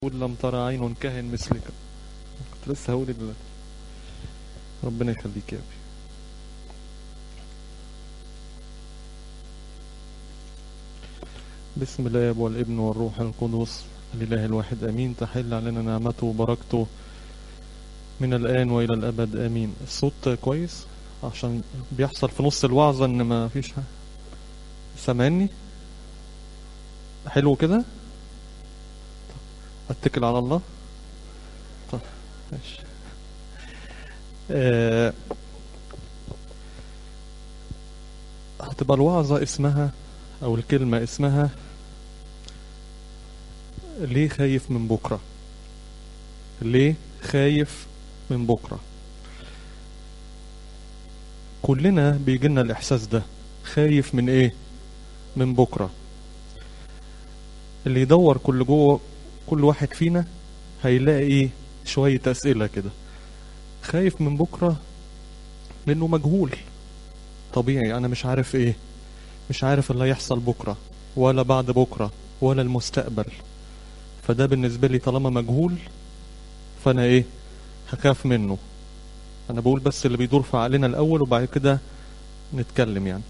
قل لم ترى عين كاهن مثلك كنت لسه هقول دلوقتي ربنا يخليك يا ابي بسم الله والابن والروح القدس الاله الواحد امين تحل علينا نعمته وبركته من الان والى الابد امين الصوت كويس عشان بيحصل في نص الوعظه ان ما فيش حاجه سامعني حلو كده اتكل على الله طيب ماشي آه هتبقى الوعظة اسمها أو الكلمة اسمها ليه خايف من بكرة ليه خايف من بكرة كلنا بيجيلنا الإحساس ده خايف من إيه من بكرة اللي يدور كل جوه كل واحد فينا هيلاقي شوية أسئلة كده خايف من بكرة لأنه مجهول طبيعي أنا مش عارف إيه مش عارف اللي هيحصل بكرة ولا بعد بكرة ولا المستقبل فده بالنسبة لي طالما مجهول فأنا إيه هخاف منه أنا بقول بس اللي بيدور في عقلنا الأول وبعد كده نتكلم يعني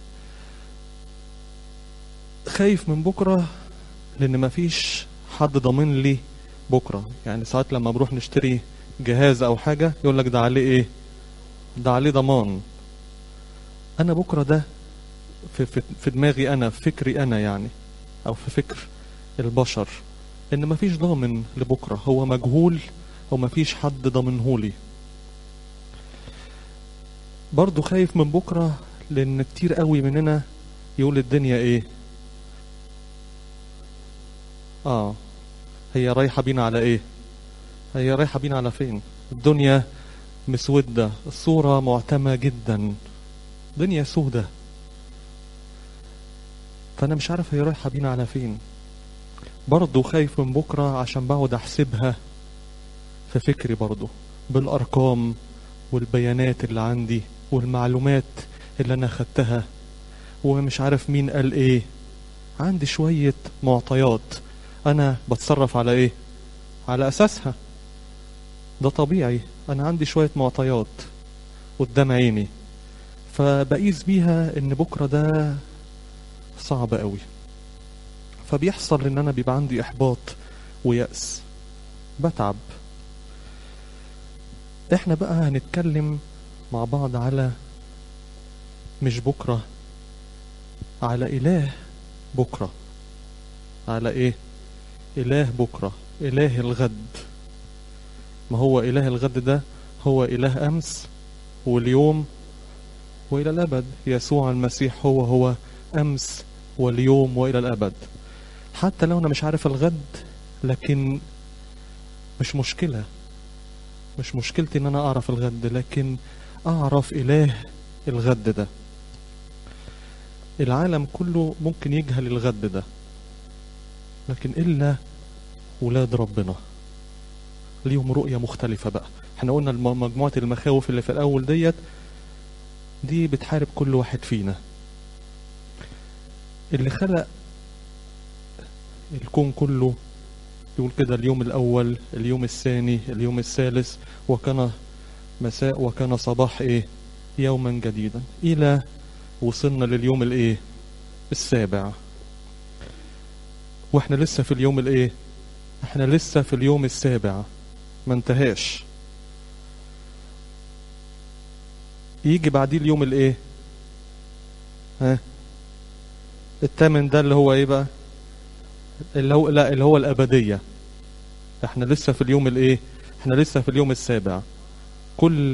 خايف من بكرة لأن مفيش حد ضامن لي بكرة يعني ساعات لما بروح نشتري جهاز أو حاجة يقول لك ده عليه إيه ده عليه ضمان أنا بكرة ده في, في, في دماغي أنا في فكري أنا يعني أو في فكر البشر إن مفيش ضامن لبكرة هو مجهول ومفيش حد ضامنهولي برضو خايف من بكرة لأن كتير قوي مننا يقول الدنيا إيه اه هي رايحة بينا على ايه هي رايحة بينا على فين الدنيا مسودة الصورة معتمة جدا دنيا سودة فانا مش عارف هي رايحة بينا على فين برضه خايف من بكرة عشان بقعد احسبها في فكري برضه بالارقام والبيانات اللي عندي والمعلومات اللي انا خدتها ومش عارف مين قال ايه عندي شوية معطيات انا بتصرف على ايه على اساسها ده طبيعي انا عندي شوية معطيات قدام عيني فبقيس بيها ان بكرة ده صعب قوي فبيحصل ان انا بيبقى عندي احباط ويأس بتعب احنا بقى هنتكلم مع بعض على مش بكرة على اله بكرة على ايه إله بكرة إله الغد ما هو إله الغد ده هو إله أمس واليوم وإلى الأبد يسوع المسيح هو هو أمس واليوم وإلى الأبد حتى لو أنا مش عارف الغد لكن مش مشكلة مش مشكلتي إن أنا أعرف الغد لكن أعرف إله الغد ده العالم كله ممكن يجهل الغد ده لكن إلا ولاد ربنا ليهم رؤية مختلفة بقى احنا قلنا مجموعة المخاوف اللي في الأول ديت دي بتحارب كل واحد فينا اللي خلق الكون كله يقول كده اليوم الأول اليوم الثاني اليوم الثالث وكان مساء وكان صباح ايه يوما جديدا إلى وصلنا لليوم الايه السابع واحنا لسه في اليوم الايه احنا لسه في اليوم السابع ما انتهاش يجي بعديه اليوم الايه ها الثامن ده اللي هو ايه بقى اللي هو لا اللي هو الابديه احنا لسه في اليوم الايه احنا لسه في اليوم السابع كل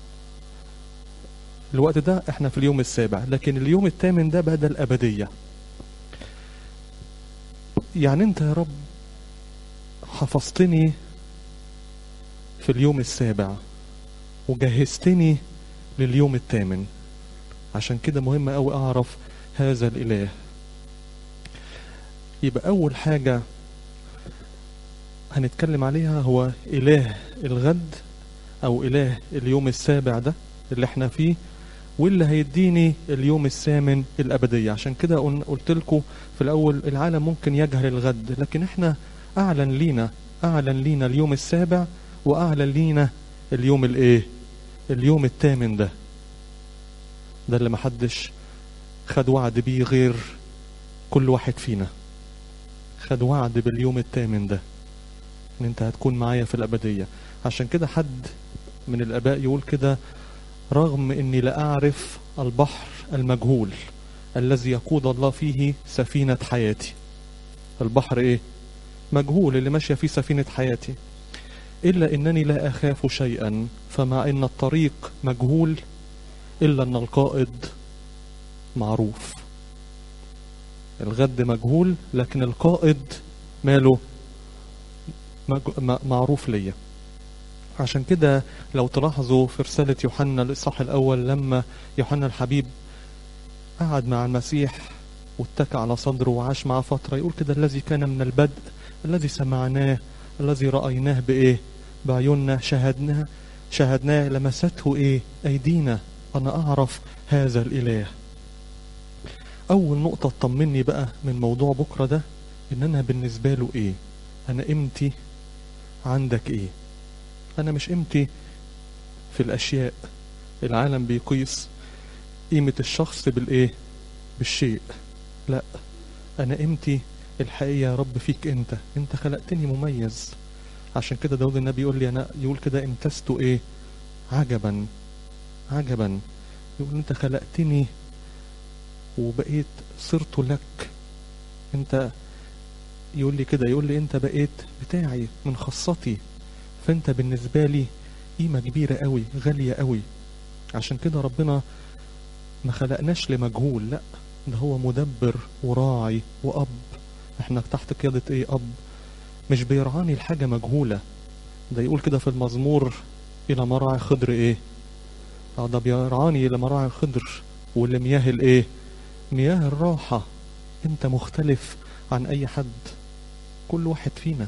الوقت ده احنا في اليوم السابع لكن اليوم الثامن ده بدا الابديه يعني انت يا رب حفظتني في اليوم السابع وجهزتني لليوم الثامن عشان كده مهم قوي اعرف هذا الاله يبقى اول حاجة هنتكلم عليها هو اله الغد او اله اليوم السابع ده اللي احنا فيه واللي هيديني اليوم الثامن الأبدية عشان كده قلت لكم في الأول العالم ممكن يجهل الغد لكن احنا أعلن لينا اعلن لينا اليوم السابع واعلن لينا اليوم الايه اليوم الثامن ده ده اللي محدش خد وعد بيه غير كل واحد فينا خد وعد باليوم الثامن ده ان انت هتكون معايا في الابديه عشان كده حد من الاباء يقول كده رغم اني لا اعرف البحر المجهول الذي يقود الله فيه سفينه حياتي البحر ايه مجهول اللي ماشيه فيه سفينه حياتي الا انني لا اخاف شيئا فمع ان الطريق مجهول الا ان القائد معروف الغد مجهول لكن القائد ماله مج- م- معروف ليا عشان كده لو تلاحظوا في رسالة يوحنا الإصحاح الأول لما يوحنا الحبيب قعد مع المسيح واتكى على صدره وعاش معاه فترة يقول كده الذي كان من البدء الذي سمعناه الذي رأيناه بإيه بعيوننا شاهدناه شاهدناه لمسته إيه أيدينا أنا أعرف هذا الإله أول نقطة تطمني بقى من موضوع بكرة ده إن أنا بالنسبة له إيه أنا قيمتي عندك إيه أنا مش قيمتي في الأشياء العالم بيقيس قيمة الشخص بالإيه بالشيء لا أنا قيمتي الحقيقة يا رب فيك أنت أنت خلقتني مميز عشان كده داود النبي يقول لي أنا يقول كده امتزت إيه عجبا عجبا يقول أنت خلقتني وبقيت صرت لك أنت يقول لي كده يقول لي أنت بقيت بتاعي من خاصتي فأنت بالنسبة لي قيمة كبيرة قوي غالية قوي عشان كده ربنا ما خلقناش لمجهول لا ده هو مدبر وراعي وأب احنا تحت قيادة ايه أب مش بيرعاني الحاجة مجهولة ده يقول كده في المزمور إلى مراعي خضر ايه اه ده بيرعاني إلى مراعي خضر والمياه الايه مياه الراحة انت مختلف عن اي حد كل واحد فينا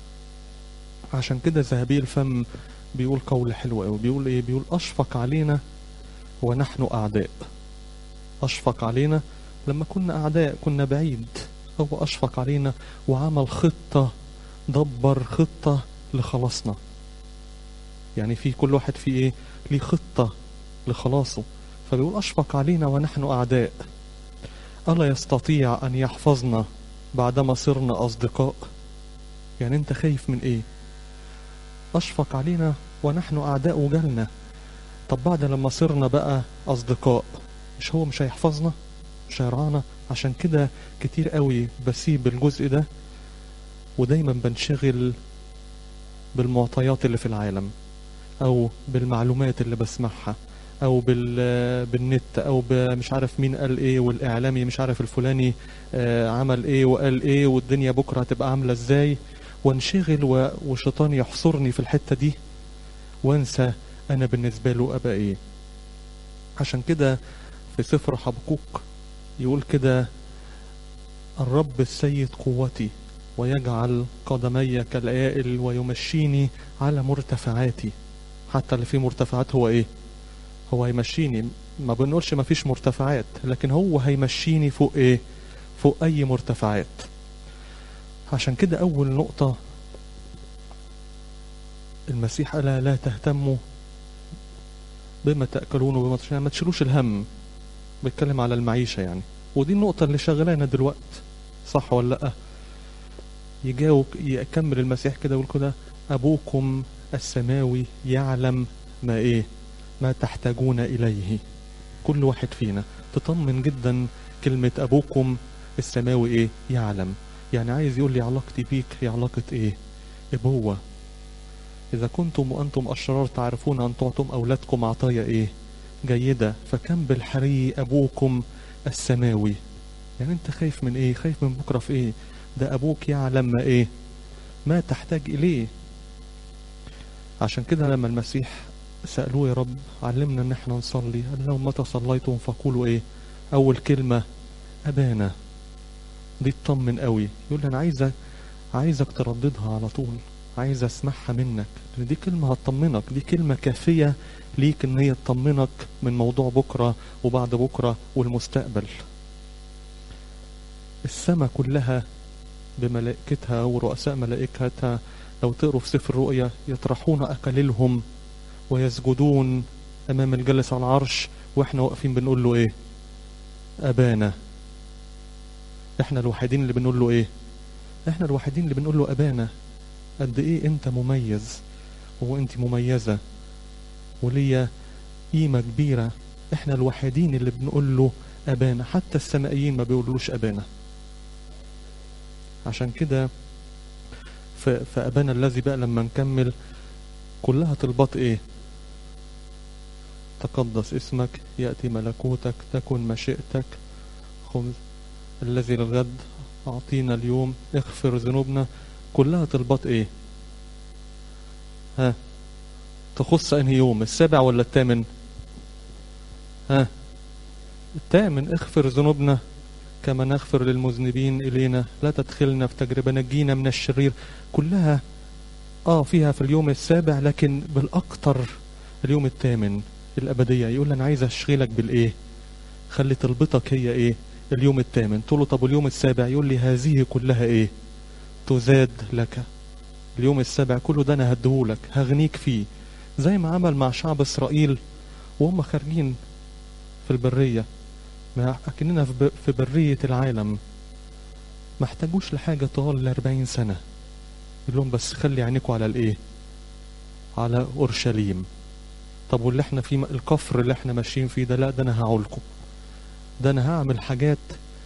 عشان كده ذهبي الفم بيقول قول حلو قوي بيقول ايه بيقول اشفق علينا ونحن اعداء اشفق علينا لما كنا اعداء كنا بعيد هو اشفق علينا وعمل خطة دبر خطة لخلاصنا يعني في كل واحد فيه ايه ليه خطة لخلاصه فبيقول اشفق علينا ونحن اعداء الا يستطيع ان يحفظنا بعدما صرنا اصدقاء يعني انت خايف من ايه أشفق علينا ونحن أعداء وجالنا طب بعد لما صرنا بقى أصدقاء مش هو مش هيحفظنا مش هيرعانا عشان كده كتير قوي بسيب الجزء ده ودايما بنشغل بالمعطيات اللي في العالم أو بالمعلومات اللي بسمعها أو بال بالنت أو مش عارف مين قال إيه والإعلامي مش عارف الفلاني آه، عمل إيه وقال إيه والدنيا بكرة هتبقى عاملة إزاي وانشغل و- وشيطان يحصرني في الحتة دي وانسى انا بالنسبة له ابقى ايه عشان كده في سفر حبقوق يقول كده الرب السيد قوتي ويجعل قدمي كالآئل ويمشيني على مرتفعاتي حتى اللي فيه مرتفعات هو ايه هو هيمشيني ما بنقولش ما فيش مرتفعات لكن هو هيمشيني فوق ايه فوق اي مرتفعات عشان كده أول نقطة المسيح قال لا تهتموا بما تأكلون وبما تشربون ما تشيلوش الهم بيتكلم على المعيشة يعني ودي النقطة اللي شغلانا دلوقتي صح ولا لأ يجاوب يكمل المسيح كده يقول كده أبوكم السماوي يعلم ما إيه ما تحتاجون إليه كل واحد فينا تطمن جدا كلمة أبوكم السماوي إيه يعلم يعني عايز يقول لي علاقتي بيك هي علاقة ايه ابوة اذا كنتم وانتم اشرار تعرفون ان تعطوا اولادكم عطايا ايه جيدة فكم بالحري ابوكم السماوي يعني انت خايف من ايه خايف من بكرة في ايه ده ابوك يعلم ما ايه ما تحتاج اليه عشان كده لما المسيح سألوه يا رب علمنا ان احنا نصلي قال لهم متى صليتم فقولوا ايه اول كلمة ابانا دي تطمن قوي يقول لي انا عايزك عايزك ترددها على طول عايز اسمعها منك لان دي كلمه هتطمنك دي كلمه كافيه ليك ان هي تطمنك من موضوع بكره وبعد بكره والمستقبل السماء كلها بملائكتها ورؤساء ملائكتها لو تقروا في سفر الرؤيا يطرحون أكللهم ويسجدون أمام الجالس على العرش وإحنا واقفين بنقول له إيه أبانا إحنا الوحيدين اللي بنقول له إيه إحنا الوحيدين اللي بنقول له أبانا قد إيه أنت مميز وأنت مميزة وليا قيمة كبيرة إحنا الوحيدين اللي بنقول له أبانا حتى السمائيين ما بيقولوش أبانا عشان كده فأبانا الذي بقى لما نكمل كلها طلبات إيه تقدس اسمك يأتي ملكوتك تكن مشيئتك خمس الذي للغد أعطينا اليوم اغفر ذنوبنا كلها طلبات إيه ها تخص أنهي يوم السابع ولا الثامن ها الثامن اغفر ذنوبنا كما نغفر للمذنبين إلينا لا تدخلنا في تجربة نجينا من الشرير كلها آه فيها في اليوم السابع لكن بالأكثر اليوم الثامن الأبدية يقول أنا عايز أشغلك بالإيه خلي طلبتك هي إيه اليوم الثامن تقول له طب اليوم السابع يقول لي هذه كلها إيه تزاد لك اليوم السابع كله ده أنا هديهولك هغنيك فيه زي ما عمل مع شعب إسرائيل وهم خارجين في البرية ما أكننا في برية العالم ما احتاجوش لحاجة طوال الأربعين سنة يقول لهم بس خلي عينيكم على الإيه على أورشليم طب واللي احنا فيه الكفر اللي احنا ماشيين فيه ده لا ده انا هعولكم ده انا هعمل حاجات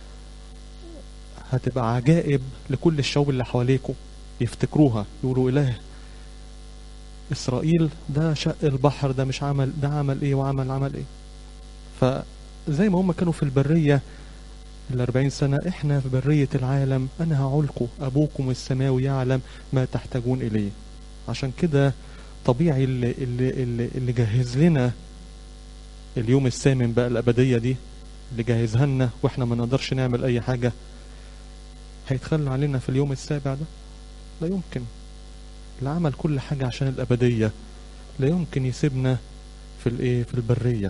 هتبقى عجائب لكل الشعوب اللي حواليكم يفتكروها يقولوا اله اسرائيل ده شق البحر ده مش عمل ده عمل ايه وعمل عمل ايه فزي ما هم كانوا في البرية الأربعين سنة إحنا في برية العالم أنا هعولكم أبوكم السماوي يعلم ما تحتاجون إليه عشان كده طبيعي اللي, اللي, اللي, اللي جهز لنا اليوم الثامن بقى الأبدية دي اللي جهزها لنا وإحنا ما نقدرش نعمل أي حاجة هيتخلى علينا في اليوم السابع ده لا يمكن اللي عمل كل حاجة عشان الأبدية لا يمكن يسيبنا في الإيه في البرية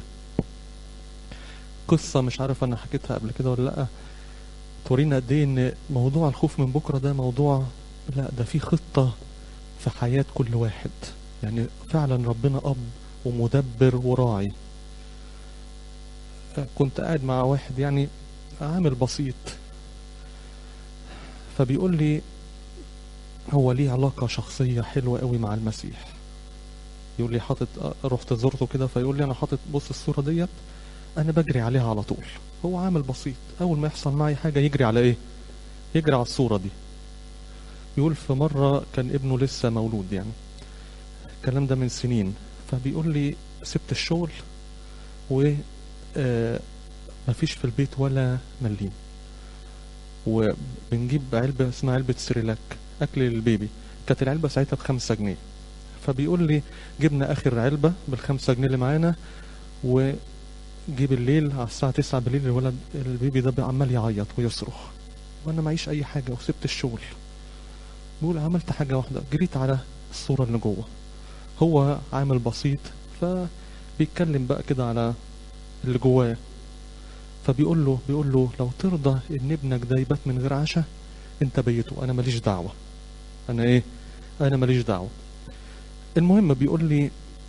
قصة مش عارف أنا حكيتها قبل كده ولا لأ تورينا قد إيه إن موضوع الخوف من بكرة ده موضوع لا ده في خطة في حياة كل واحد يعني فعلا ربنا أب ومدبر وراعي كنت قاعد مع واحد يعني عامل بسيط فبيقول لي هو ليه علاقة شخصية حلوة قوي مع المسيح يقول لي حاطط رحت زرته كده فيقول لي انا حاطط بص الصورة ديت انا بجري عليها على طول هو عامل بسيط اول ما يحصل معي حاجة يجري على ايه يجري على الصورة دي يقول في مرة كان ابنه لسه مولود يعني الكلام ده من سنين فبيقول لي سبت الشغل و آه مفيش في البيت ولا مليم وبنجيب علبة اسمها علبة سريلاك أكل للبيبي كانت العلبة ساعتها بخمسة جنيه فبيقول لي جبنا آخر علبة بالخمسة جنيه اللي معانا وجي بالليل على الساعة تسعة بالليل الولد البيبي ده عمال يعيط ويصرخ وأنا معيش أي حاجة وسبت الشغل بيقول عملت حاجة واحدة جريت على الصورة اللي جوه هو عامل بسيط فبيتكلم بقى كده على اللي جواه فبيقول له بيقول له لو ترضى ان ابنك ده يبات من غير عشاء انت بيته انا ماليش دعوه انا ايه انا ماليش دعوه المهم بيقول لي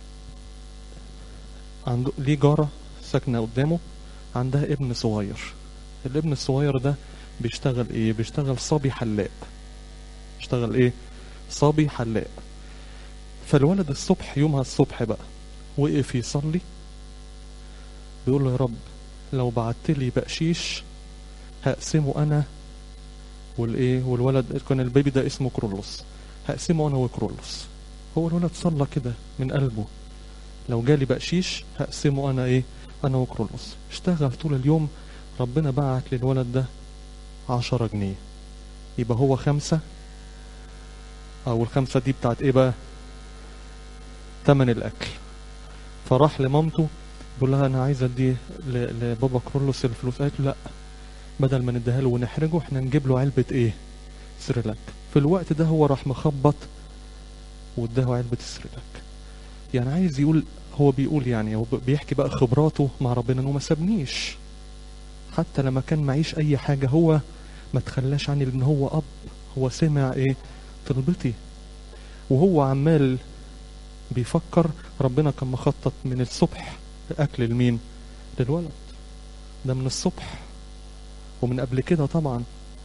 عنده ليه جاره ساكنه قدامه عندها ابن صغير الابن الصغير ده بيشتغل ايه بيشتغل صبي حلاق اشتغل ايه صبي حلاق فالولد الصبح يومها الصبح بقى وقف يصلي بيقول له يا رب لو بعت لي بقشيش هقسمه انا والايه والولد كان البيبي ده اسمه كرولوس هقسمه انا وكرولوس هو الولد صلى كده من قلبه لو جالي بقشيش هقسمه انا ايه انا وكرولوس اشتغل طول اليوم ربنا بعت للولد ده عشرة جنيه يبقى هو خمسة او الخمسة دي بتاعت ايه بقى تمن الاكل فراح لمامته بيقول لها انا عايز ادي لبابا كرولوس الفلوس قالت له لا بدل ما نديها له ونحرجه احنا نجيب له علبه ايه سريلاك في الوقت ده هو راح مخبط واداه علبه السريلاك يعني عايز يقول هو بيقول يعني هو بيحكي بقى خبراته مع ربنا انه ما سابنيش حتى لما كان معيش اي حاجه هو ما تخلاش عني لان هو اب هو سمع ايه طلبتي وهو عمال بيفكر ربنا كان مخطط من الصبح اكل لمين للولد ده من الصبح ومن قبل كده طبعا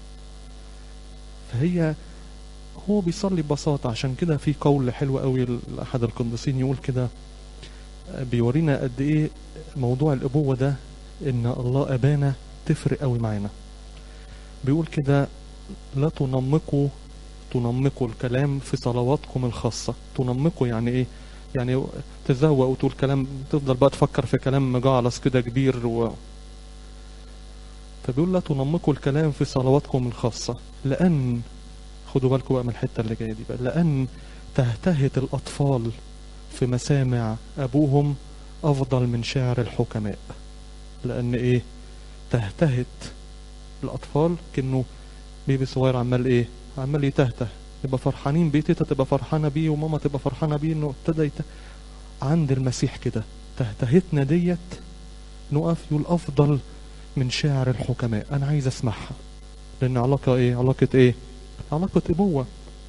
فهي هو بيصلي ببساطة عشان كده في قول حلو قوي لأحد القديسين يقول كده بيورينا قد ايه موضوع الأبوة ده إن الله أبانا تفرق قوي معانا بيقول كده لا تنمقوا تنمقوا الكلام في صلواتكم الخاصة تنمقوا يعني ايه يعني تزوق وتقول كلام تفضل بقى تفكر في كلام مجعلص كده كبير و... فبيقول لا تنمقوا الكلام في صلواتكم الخاصة لأن خدوا بالكم بقى من الحتة اللي جاية دي بقى لأن تهتهت الأطفال في مسامع أبوهم أفضل من شعر الحكماء لأن إيه تهتهت الأطفال كأنه بيبي صغير عمال إيه عمال يتهته يبقى فرحانين بيه تيتا تبقى فرحانة بيه وماما تبقى فرحانة بيه إنه ابتدى يت... عند المسيح كده تهتهتنا ديت نقف يقول أفضل من شعر الحكماء أنا عايز أسمعها لأن علاقة إيه علاقة إيه علاقة أبوة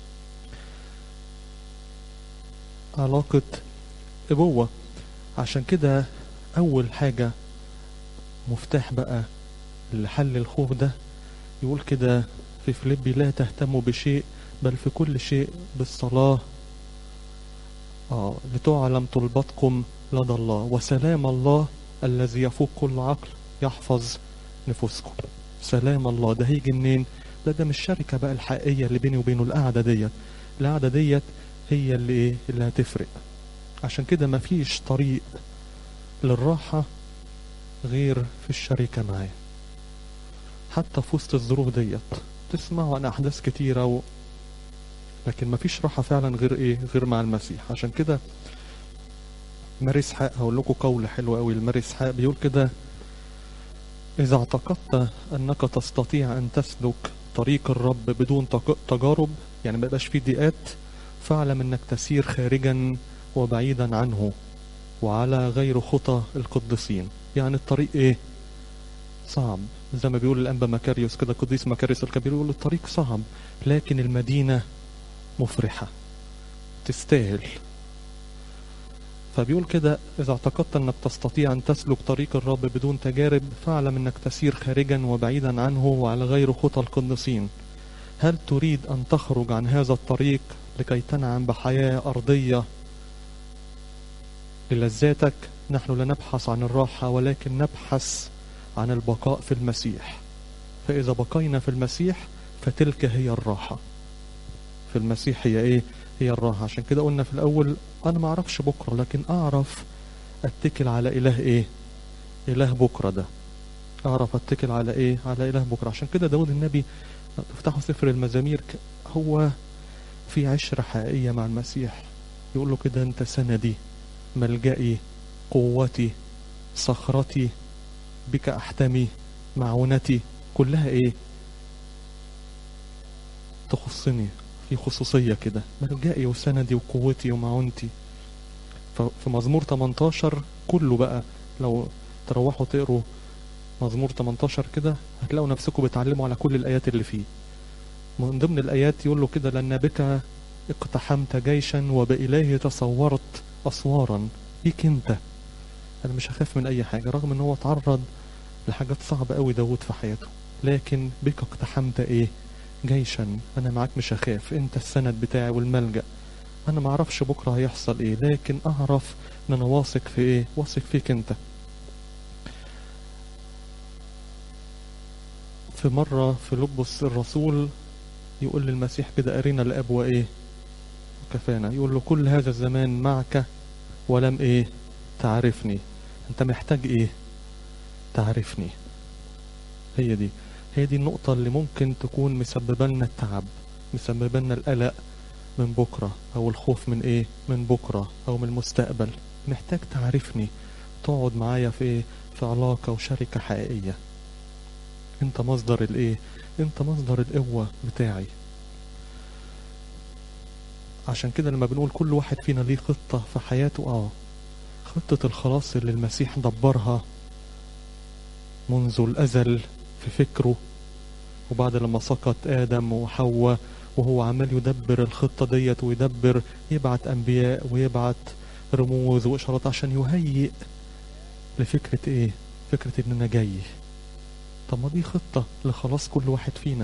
علاقة أبوة عشان كده أول حاجة مفتاح بقى لحل الخوف ده يقول كده في فيليبي لا تهتموا بشيء بل في كل شيء بالصلاة آه لتعلم طلباتكم لدى الله وسلام الله الذي يفوق كل عقل يحفظ نفوسكم سلام الله ده هيجي منين ده ده مش الشركة بقى الحقيقية اللي بيني وبينه القعدة ديت القعدة ديت هي اللي ايه اللي هتفرق عشان كده مفيش طريق للراحة غير في الشركة معاه حتى في وسط الظروف ديت تسمعوا عن أحداث كتيرة و... لكن مفيش راحة فعلا غير ايه غير مع المسيح عشان كده ماري اسحاق هقول لكم قول حلو قوي الماري اسحاق بيقول كده إذا اعتقدت أنك تستطيع أن تسلك طريق الرب بدون تج- تجارب يعني ما يبقاش فيه ضيقات فاعلم أنك تسير خارجا وبعيدا عنه وعلى غير خطى القديسين يعني الطريق إيه صعب زي ما بيقول الأنبا مكاريوس كده قديس مكاريوس الكبير يقول الطريق صعب لكن المدينة مفرحة تستاهل فبيقول كده إذا اعتقدت أنك تستطيع أن تسلك طريق الرب بدون تجارب فاعلم أنك تسير خارجا وبعيدا عنه وعلى غير خطى القديسين هل تريد أن تخرج عن هذا الطريق لكي تنعم بحياة أرضية للذاتك نحن لا نبحث عن الراحة ولكن نبحث عن البقاء في المسيح فإذا بقينا في المسيح فتلك هي الراحة في المسيح هي إيه هي الراحة عشان كده قلنا في الأول أنا ما أعرفش بكرة لكن أعرف أتكل على إله إيه إله بكرة ده أعرف أتكل على إيه على إله بكرة عشان كده داود النبي افتحوا سفر المزامير ك- هو في عشرة حقيقية مع المسيح يقول له كده أنت سندي ملجئي قوتي صخرتي بك أحتمي معونتي كلها إيه تخصني في خصوصية كده ملجئي وسندي وقوتي ومعونتي ففي مزمور 18 كله بقى لو تروحوا تقروا مزمور 18 كده هتلاقوا نفسكم بتعلموا على كل الآيات اللي فيه من ضمن الآيات يقول له كده لأن بك اقتحمت جيشا وبإلهي تصورت أسوارا بيك انت انا مش هخاف من اي حاجة رغم ان هو اتعرض لحاجات صعبة قوي داود في حياته لكن بك اقتحمت ايه جيشا انا معاك مش هخاف انت السند بتاعي والملجأ انا ما اعرفش بكرة هيحصل ايه لكن اعرف ان انا واثق في ايه واثق فيك انت في مرة في لبس الرسول يقول للمسيح كده أرينا الأب وإيه كفانا يقول له كل هذا الزمان معك ولم إيه تعرفني أنت محتاج إيه تعرفني هي دي هي دي النقطة اللي ممكن تكون مسببة لنا التعب مسببة لنا القلق من بكرة أو الخوف من إيه من بكرة أو من المستقبل محتاج تعرفني تقعد معايا في إيه في علاقة وشركة حقيقية انت مصدر الايه انت مصدر القوة بتاعي عشان كده لما بنقول كل واحد فينا ليه خطة في حياته اه خطة الخلاص اللي المسيح دبرها منذ الأزل في فكره وبعد لما سقط آدم وحواء وهو عمال يدبر الخطة ديت ويدبر يبعت أنبياء ويبعت رموز وإشارات عشان يهيئ لفكرة إيه؟ فكرة إن أنا جاي طب ما دي خطة لخلاص كل واحد فينا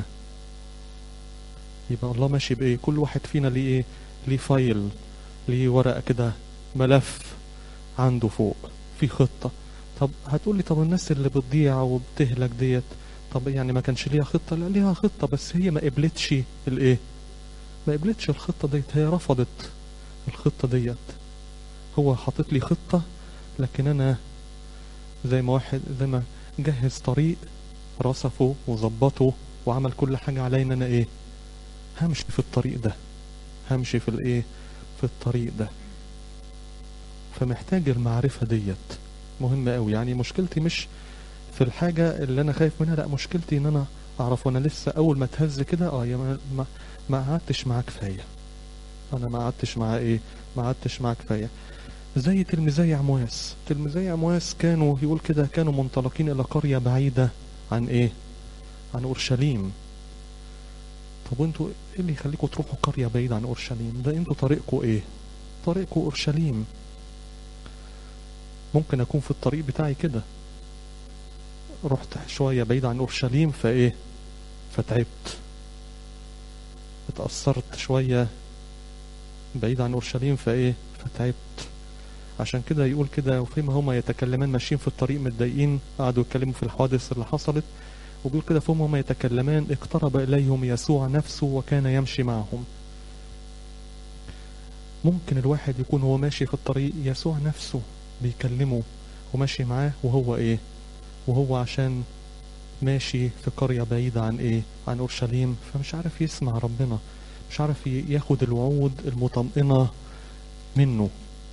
يبقى الله ماشي بإيه؟ كل واحد فينا ليه إيه؟ ليه فايل ليه ورقة كده ملف عنده فوق في خطة طب هتقولي طب الناس اللي بتضيع وبتهلك ديت طب يعني ما كانش ليها خطة لا ليها خطة بس هي ما قبلتش الايه ما قبلتش الخطة ديت هي رفضت الخطة ديت هو حاطط لي خطة لكن انا زي ما واحد زي ما جهز طريق رصفه وظبطه وعمل كل حاجة عليا ان انا ايه همشي في الطريق ده همشي في الايه في الطريق ده فمحتاج المعرفة ديت مهمة قوي يعني مشكلتي مش في الحاجة اللي انا خايف منها لا مشكلتي ان انا اعرف وانا لسه اول ما اتهز كده اه يا ما, ما, ما قعدتش معاه كفاية انا ما قعدتش معاه ايه ما قعدتش معاه كفاية زي تلميذي عمواس تلميذي عمواس كانوا يقول كده كانوا منطلقين الى قرية بعيدة عن ايه عن اورشليم طب وانتوا ايه اللي يخليكم تروحوا قرية بعيدة عن اورشليم ده انتوا طريقكم ايه طريقكم اورشليم ممكن اكون في الطريق بتاعي كده رحت شوية بعيد عن اورشليم فايه فتعبت اتأثرت شوية بعيد عن اورشليم فايه فتعبت عشان كده يقول كده وفيما هما يتكلمان ماشيين في الطريق متضايقين قعدوا يتكلموا في الحوادث اللي حصلت وبيقول كده فيما هما يتكلمان اقترب إليهم يسوع نفسه وكان يمشي معهم ممكن الواحد يكون هو ماشي في الطريق يسوع نفسه بيكلمه وماشي معاه وهو ايه وهو عشان ماشي في قرية بعيدة عن ايه عن اورشليم فمش عارف يسمع ربنا مش عارف ياخد الوعود المطمئنة منه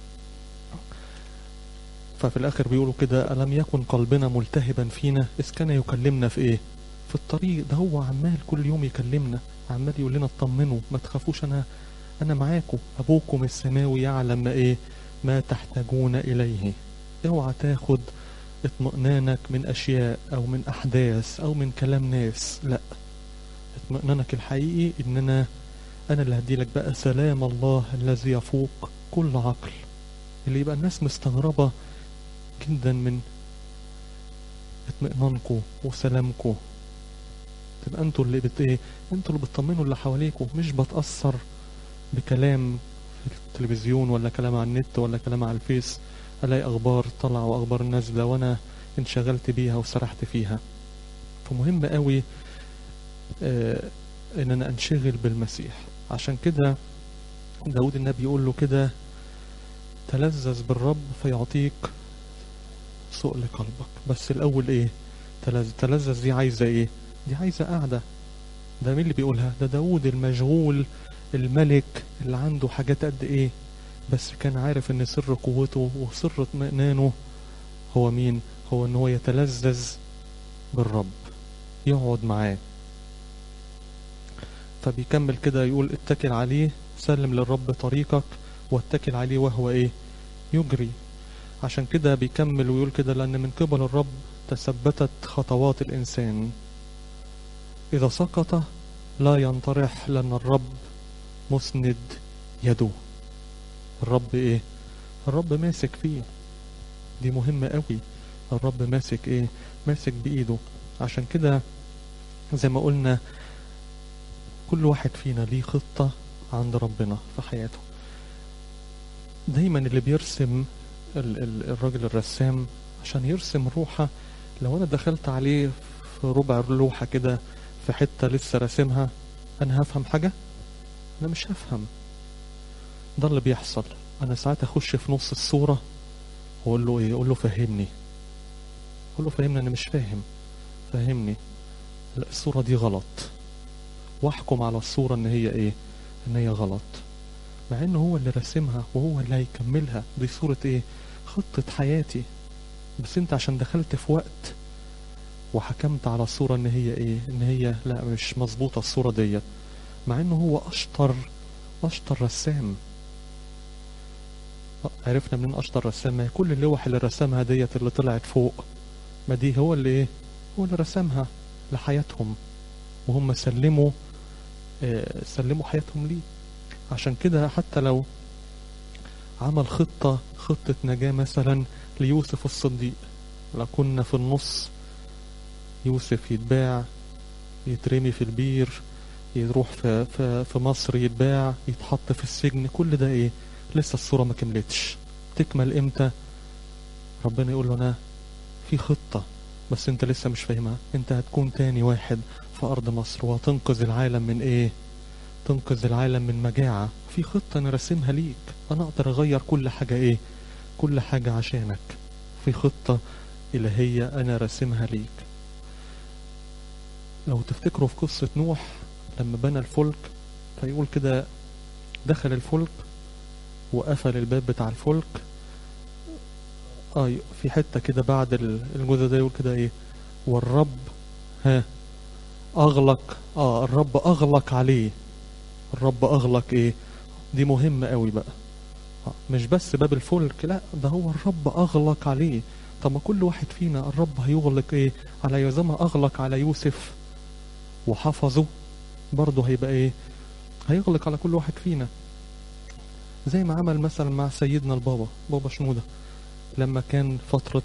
ففي الاخر بيقولوا كده الم يكن قلبنا ملتهبا فينا اذ كان يكلمنا في ايه في الطريق ده هو عمال كل يوم يكلمنا عمال يقول لنا اطمنوا ما تخافوش انا انا معاكم ابوكم السماوي يعلم ما ايه ما تحتاجون اليه اوعى تاخد اطمئنانك من اشياء او من احداث او من كلام ناس لا اطمئنانك الحقيقي ان انا انا اللي هديلك بقى سلام الله الذي يفوق كل عقل اللي يبقى الناس مستغربة جدا من اطمئنانكم وسلامكم تبقى انتوا اللي بت ايه انتوا اللي بتطمنوا اللي حواليكم مش بتأثر بكلام في التلفزيون ولا كلام على النت ولا كلام على الفيس الاقي اخبار طالعه واخبار نازله وانا انشغلت بيها وسرحت فيها فمهم قوي آه ان انا انشغل بالمسيح عشان كده داود النبي يقول له كده تلذذ بالرب فيعطيك سؤل قلبك بس الاول ايه تلذذ تلذذ دي عايزه ايه دي عايزه قاعده ده مين اللي بيقولها ده داود المشغول الملك اللي عنده حاجات قد ايه بس كان عارف ان سر قوته وسر اطمئنانه هو مين هو ان هو يتلذذ بالرب يقعد معاه فبيكمل كده يقول اتكل عليه سلم للرب طريقك واتكل عليه وهو ايه يجري عشان كده بيكمل ويقول كده لان من قبل الرب تثبتت خطوات الانسان اذا سقط لا ينطرح لان الرب مسند يده الرب ايه الرب ماسك فيه دي مهمة قوي الرب ماسك ايه ماسك بايده عشان كده زي ما قلنا كل واحد فينا ليه خطة عند ربنا في حياته دايما اللي بيرسم ال ال الراجل الرسام عشان يرسم روحة لو انا دخلت عليه في ربع لوحة كده في حتة لسه راسمها انا هفهم حاجة انا مش هفهم ده اللي بيحصل انا ساعات اخش في نص الصورة واقول له ايه اقول له فهمني اقول له فهمني انا مش فاهم فهمني لا الصورة دي غلط واحكم على الصورة ان هي ايه ان هي غلط مع انه هو اللي رسمها وهو اللي هيكملها دي صورة ايه خطة حياتي بس انت عشان دخلت في وقت وحكمت على الصورة ان هي ايه ان هي لا مش مظبوطة الصورة ديت مع انه هو اشطر اشطر رسام عرفنا منين اشطر رسام ما هي كل اللوح اللي رسمها ديت اللي طلعت فوق ما دي هو اللي ايه هو اللي رسمها لحياتهم وهم سلموا آه، سلموا حياتهم ليه عشان كده حتى لو عمل خطة خطة نجاة مثلا ليوسف الصديق لو كنا في النص يوسف يتباع يترمي في البير يروح في, في, في مصر يتباع يتحط في السجن كل ده ايه لسه الصورة ما كملتش تكمل امتى ربنا يقول له انا في خطة بس انت لسه مش فاهمها انت هتكون تاني واحد في ارض مصر وهتنقذ العالم من ايه تنقذ العالم من مجاعة في خطة انا راسمها ليك انا اقدر اغير كل حاجة ايه كل حاجة عشانك في خطة الهية انا راسمها ليك لو تفتكروا في قصة نوح لما بنى الفلك فيقول كده دخل الفلك وقفل الباب بتاع الفلك اه في حتة كده بعد ال- الجزء ده يقول كده ايه والرب ها اغلق اه الرب اغلق عليه الرب اغلق ايه دي مهمة قوي بقى آه، مش بس باب الفلك لا ده هو الرب اغلق عليه طب ما كل واحد فينا الرب هيغلق ايه على زي ما اغلق على يوسف وحفظه برضه هيبقى ايه هيغلق على كل واحد فينا زي ما عمل مثلا مع سيدنا البابا بابا شنودة لما كان فترة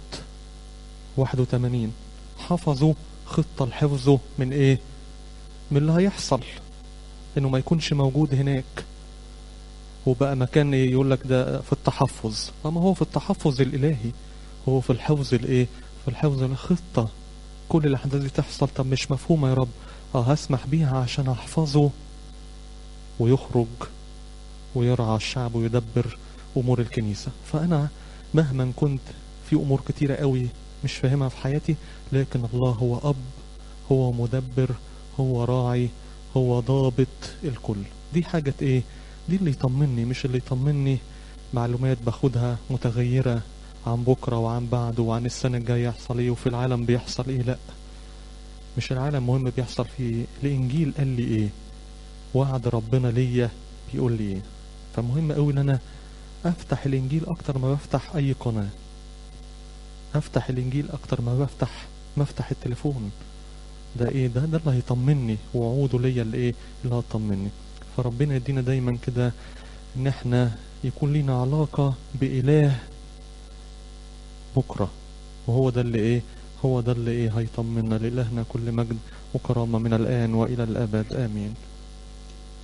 81 حفظوا خطة لحفظه من ايه من اللي هيحصل انه ما يكونش موجود هناك وبقى مكان ايه يقول لك ده في التحفظ اما هو في التحفظ الالهي هو في الحفظ الايه في الحفظ الخطة كل الاحداث دي تحصل طب مش مفهومة يا رب اه هسمح بيها عشان احفظه ويخرج ويرعى الشعب ويدبر امور الكنيسة فانا مهما كنت في امور كتيرة قوي مش فاهمها في حياتي لكن الله هو اب هو مدبر هو راعي هو ضابط الكل دي حاجة ايه دي اللي يطمني مش اللي يطمني معلومات باخدها متغيرة عن بكرة وعن بعده وعن السنة الجاية يحصل ايه وفي العالم بيحصل ايه لا مش العالم مهم بيحصل فيه الانجيل قال لي ايه وعد ربنا ليا بيقول لي ايه فمهم قوي ان انا افتح الانجيل اكتر ما بفتح اي قناة افتح الانجيل اكتر ما بفتح ما افتح التليفون ده ايه ده ده اللي هيطمني وعوده ليا اللي ايه اللي هيطمني فربنا يدينا دايما كده ان احنا يكون لينا علاقة بإله بكرة وهو ده اللي ايه هو ده اللي ايه هيطمنا لإلهنا كل مجد وكرامة من الآن وإلى الأبد آمين